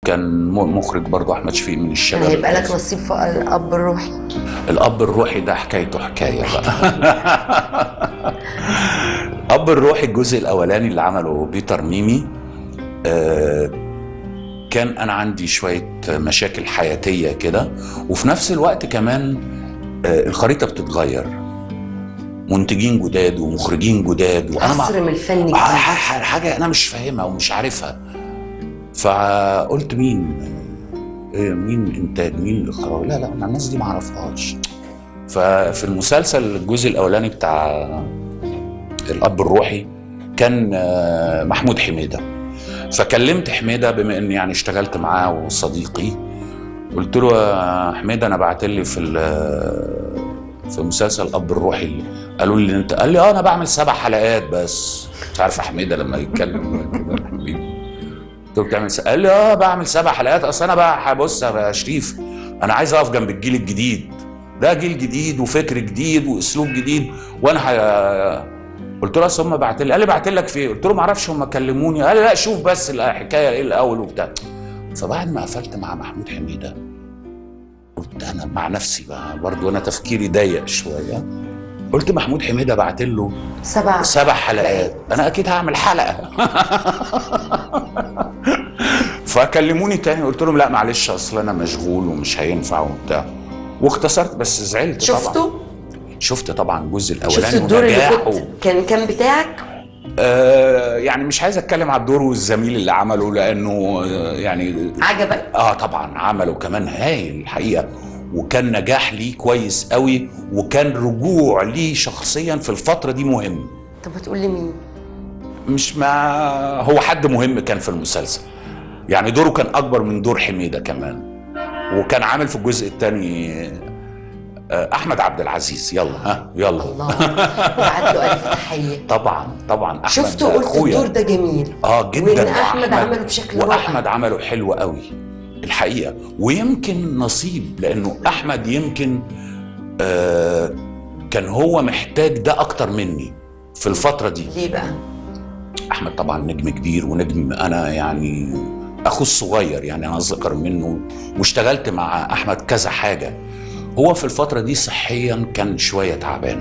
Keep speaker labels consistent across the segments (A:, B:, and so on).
A: وكان م- مخرج برضه احمد شفيق من
B: كان
A: الشباب
B: هيبقى لك نصيب في الاب الروحي
A: الاب الروحي ده حكايته حكايه بقى اب الروحي الجزء الاولاني اللي عمله بيتر ميمي آه، كان انا عندي شويه مشاكل حياتيه كده وفي نفس الوقت كمان آه، الخريطه بتتغير منتجين جداد ومخرجين جداد وانا مع-
B: عصر من الفن
A: آه،
B: جديد
A: ح- حاجه انا مش فاهمها ومش عارفها فقلت مين إيه مين انتاج مين اخراج لا لا أنا الناس دي ما اعرفهاش ففي المسلسل الجزء الاولاني بتاع الاب الروحي كان آه، محمود حميده فكلمت حميده بما اني يعني اشتغلت معاه وصديقي قلت له يا حميده انا بعت لي في ال- في مسلسل الاب الروحي قالوا لي انت قال لي اه انا بعمل سبع حلقات بس مش عارف يا حميده لما يتكلم كده حبيبي قلت له بتعمل س... قال لي اه بعمل سبع حلقات اصل انا بقى بص يا شريف انا عايز اقف جنب الجيل الجديد ده جيل جديد وفكر جديد واسلوب جديد وانا ح... قلت له اصل هم بعت لي قال لي بعت لك في ايه؟ قلت له ما اعرفش هم كلموني قال لي لا شوف بس الحكايه ايه الاول وبتاع فبعد ما قفلت مع محمود حميده قلت انا مع نفسي بقى برضه انا تفكيري ضيق شويه قلت محمود حميده بعت له
B: سبع
A: سبع حلقات انا اكيد هعمل حلقه فكلموني تاني قلت لهم لا معلش اصل انا مشغول ومش هينفع وبتاع واختصرت بس زعلت طبعا
B: شفته
A: شفت طبعا الجزء
B: شفت
A: الاولاني
B: الدور اللي
A: ونجاحه.
B: كنت كان كان بتاعك
A: آه يعني مش عايز اتكلم على الدور والزميل اللي عمله لانه آه يعني
B: عجبك
A: اه طبعا عمله كمان هايل الحقيقه وكان نجاح ليه كويس قوي وكان رجوع ليه شخصيا في الفتره دي مهم
B: طب بتقول لي مين
A: مش مع هو حد مهم كان في المسلسل يعني دوره كان اكبر من دور حميده كمان وكان عامل في الجزء الثاني احمد عبد العزيز يلا ها يلا
B: الله وبعت له الف تحيه
A: طبعا طبعا احمد
B: شفته
A: ده
B: قلت
A: أخويا.
B: الدور ده جميل
A: اه جدا
B: وإن أحمد
A: وأحمد-
B: عمله بشكل رائع.
A: واحمد عمله حلو قوي الحقيقه ويمكن نصيب لانه احمد يمكن آه كان هو محتاج ده اكتر مني في الفتره دي
B: ليه بقى
A: احمد طبعا نجم كبير ونجم انا يعني اخوه الصغير يعني انا اصغر منه واشتغلت مع احمد كذا حاجه هو في الفتره دي صحيا كان شويه تعبان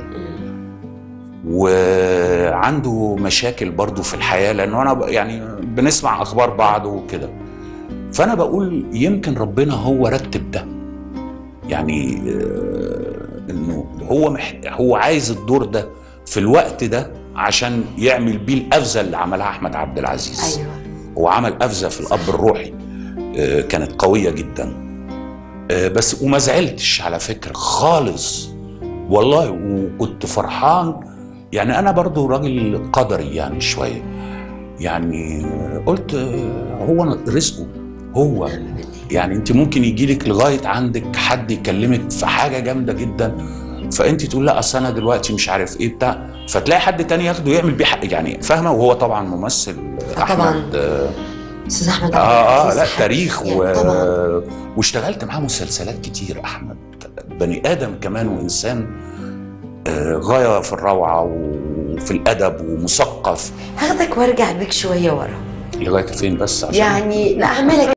A: وعنده مشاكل برضه في الحياه لانه انا ب- يعني بنسمع اخبار بعض وكده فانا بقول يمكن ربنا هو رتب ده يعني آه، انه هو محت... هو عايز الدور ده في الوقت ده عشان يعمل بيه القفزه اللي عملها احمد عبد العزيز
B: ايوه
A: هو عمل قفزه في الاب الروحي آه، كانت قويه جدا آه، بس وما زعلتش على فكره خالص والله وكنت فرحان يعني انا برضو راجل قدري يعني شويه يعني آه، قلت آه، هو رزقه هو يعني انت ممكن يجي لك لغايه عندك حد يكلمك في حاجه جامده جدا فانت تقول لا اصل انا دلوقتي مش عارف ايه بتاع فتلاقي حد تاني ياخده يعمل بيه حق يعني فاهمه وهو طبعا ممثل
B: طبعاً.
A: احمد آه
B: استاذ احمد عبد
A: اه اه
B: العزيز
A: لا
B: حبيبي.
A: تاريخ و...
B: يعني طبعا
A: واشتغلت معاه مسلسلات كتير احمد بني ادم كمان وانسان آه غايه في الروعه وفي الادب ومثقف
B: هاخدك وارجع بيك شويه ورا
A: لغايه فين بس عشان
B: يعني لاعمالك